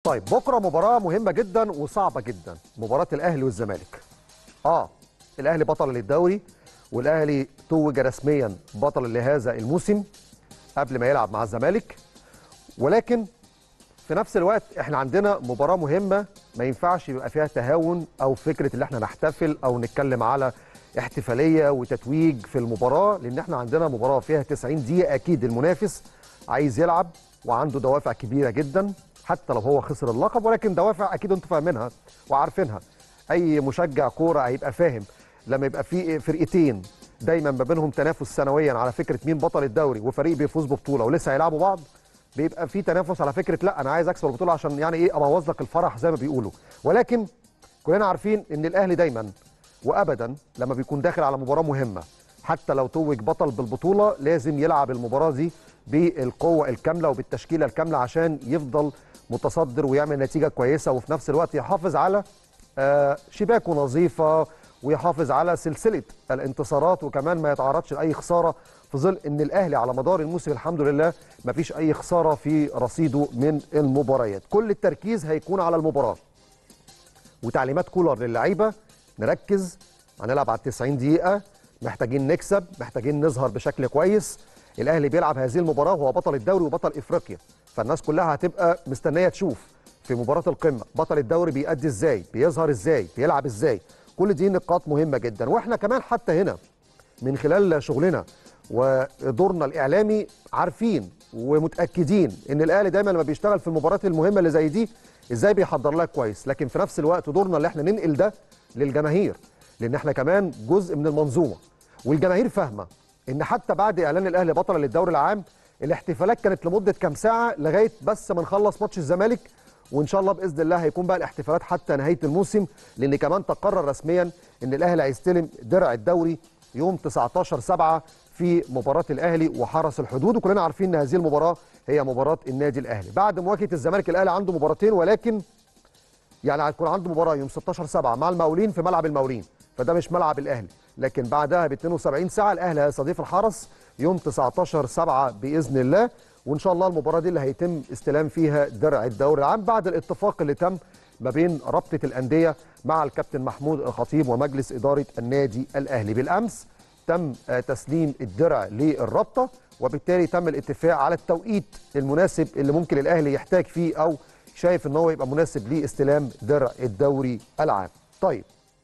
طيب بكره مباراه مهمه جدا وصعبه جدا مباراه الاهلي والزمالك اه الاهلي بطل للدوري والاهلي توج رسميا بطل لهذا الموسم قبل ما يلعب مع الزمالك ولكن في نفس الوقت احنا عندنا مباراه مهمه ما ينفعش يبقى فيها تهاون او فكره ان احنا نحتفل او نتكلم على احتفاليه وتتويج في المباراه لان احنا عندنا مباراه فيها 90 دقيقه اكيد المنافس عايز يلعب وعنده دوافع كبيره جدا حتى لو هو خسر اللقب ولكن دوافع اكيد انتوا فاهمينها وعارفينها اي مشجع كوره هيبقى فاهم لما يبقى في فرقتين دايما ما بينهم تنافس سنويا على فكره مين بطل الدوري وفريق بيفوز ببطوله ولسه هيلعبوا بعض بيبقى في تنافس على فكره لا انا عايز اكسب البطوله عشان يعني ايه ابوظ لك الفرح زي ما بيقولوا ولكن كلنا عارفين ان الاهلي دايما وابدا لما بيكون داخل على مباراه مهمه حتى لو توج بطل بالبطوله لازم يلعب المباراه دي بالقوه الكامله وبالتشكيله الكامله عشان يفضل متصدر ويعمل نتيجه كويسه وفي نفس الوقت يحافظ على آه شباكه نظيفه ويحافظ على سلسله الانتصارات وكمان ما يتعرضش لاي خساره في ظل ان الاهلي على مدار الموسم الحمد لله ما فيش اي خساره في رصيده من المباريات كل التركيز هيكون على المباراه وتعليمات كولر للعيبه نركز هنلعب على 90 دقيقه محتاجين نكسب محتاجين نظهر بشكل كويس الاهلي بيلعب هذه المباراه وهو بطل الدوري وبطل افريقيا فالناس كلها هتبقى مستنيه تشوف في مباراه القمه بطل الدوري بيأدي ازاي بيظهر ازاي بيلعب ازاي كل دي نقاط مهمه جدا واحنا كمان حتى هنا من خلال شغلنا ودورنا الاعلامي عارفين ومتاكدين ان الاهلي دايما لما بيشتغل في المباريات المهمه اللي زي دي ازاي بيحضر لها كويس لكن في نفس الوقت دورنا اللي احنا ننقل ده للجماهير لان احنا كمان جزء من المنظومه والجماهير فاهمه ان حتى بعد اعلان الاهلي بطل للدوري العام الاحتفالات كانت لمده كام ساعه لغايه بس ما نخلص ماتش الزمالك وان شاء الله باذن الله هيكون بقى الاحتفالات حتى نهايه الموسم لان كمان تقرر رسميا ان الاهلي هيستلم درع الدوري يوم 19 7 في مباراه الاهلي وحرس الحدود وكلنا عارفين ان هذه المباراه هي مباراه النادي الاهلي بعد مواجهه الزمالك الاهلي عنده مباراتين ولكن يعني هيكون عنده مباراه يوم 16 7 مع المقاولين في ملعب المقاولين فده مش ملعب الاهلي لكن بعدها ب 72 ساعه الاهلي هيستضيف الحرس يوم 19 7 باذن الله وان شاء الله المباراه دي اللي هيتم استلام فيها درع الدوري العام بعد الاتفاق اللي تم ما بين رابطه الانديه مع الكابتن محمود الخطيب ومجلس اداره النادي الاهلي بالامس تم تسليم الدرع للرابطه وبالتالي تم الاتفاق على التوقيت المناسب اللي ممكن الاهلي يحتاج فيه او شايف ان هو يبقى مناسب لاستلام درع الدوري العام. طيب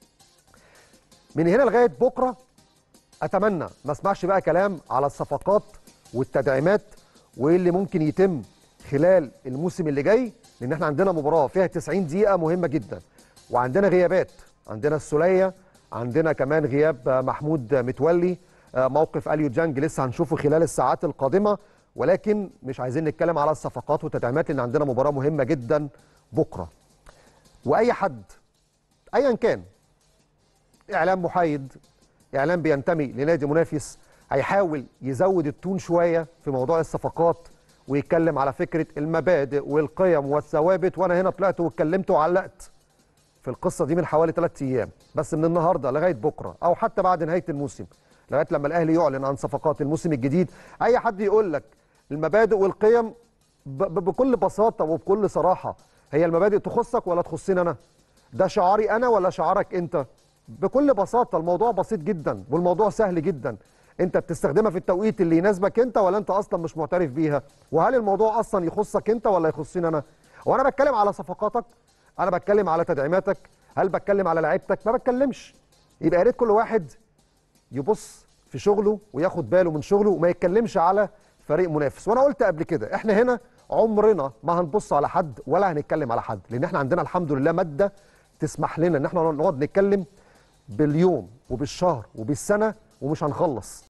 من هنا لغايه بكره اتمنى ما اسمعش بقى كلام على الصفقات والتدعيمات وايه اللي ممكن يتم خلال الموسم اللي جاي لان احنا عندنا مباراه فيها 90 دقيقه مهمه جدا وعندنا غيابات عندنا السوليه عندنا كمان غياب محمود متولي موقف اليو جانج لسه هنشوفه خلال الساعات القادمه ولكن مش عايزين نتكلم على الصفقات والتدعيمات لان عندنا مباراه مهمه جدا بكره واي حد ايا كان اعلام محايد اعلام بينتمي لنادي منافس هيحاول يزود التون شويه في موضوع الصفقات ويتكلم على فكره المبادئ والقيم والثوابت وانا هنا طلعت واتكلمت وعلقت في القصه دي من حوالي ثلاث ايام بس من النهارده لغايه بكره او حتى بعد نهايه الموسم لغايه لما الاهلي يعلن عن صفقات الموسم الجديد اي حد يقول لك المبادئ والقيم بكل بساطه وبكل صراحه هي المبادئ تخصك ولا تخصني انا ده شعاري انا ولا شعارك انت بكل بساطه الموضوع بسيط جدا والموضوع سهل جدا انت بتستخدمها في التوقيت اللي يناسبك انت ولا انت اصلا مش معترف بيها وهل الموضوع اصلا يخصك انت ولا يخصني انا وانا بتكلم على صفقاتك انا بتكلم على تدعيماتك هل بتكلم على لعيبتك ما بتكلمش يبقى يا ريت كل واحد يبص في شغله وياخد باله من شغله وما يتكلمش على فريق منافس وانا قلت قبل كده احنا هنا عمرنا ما هنبص على حد ولا هنتكلم على حد لان احنا عندنا الحمد لله ماده تسمح لنا ان احنا نقعد نتكلم باليوم وبالشهر وبالسنه ومش هنخلص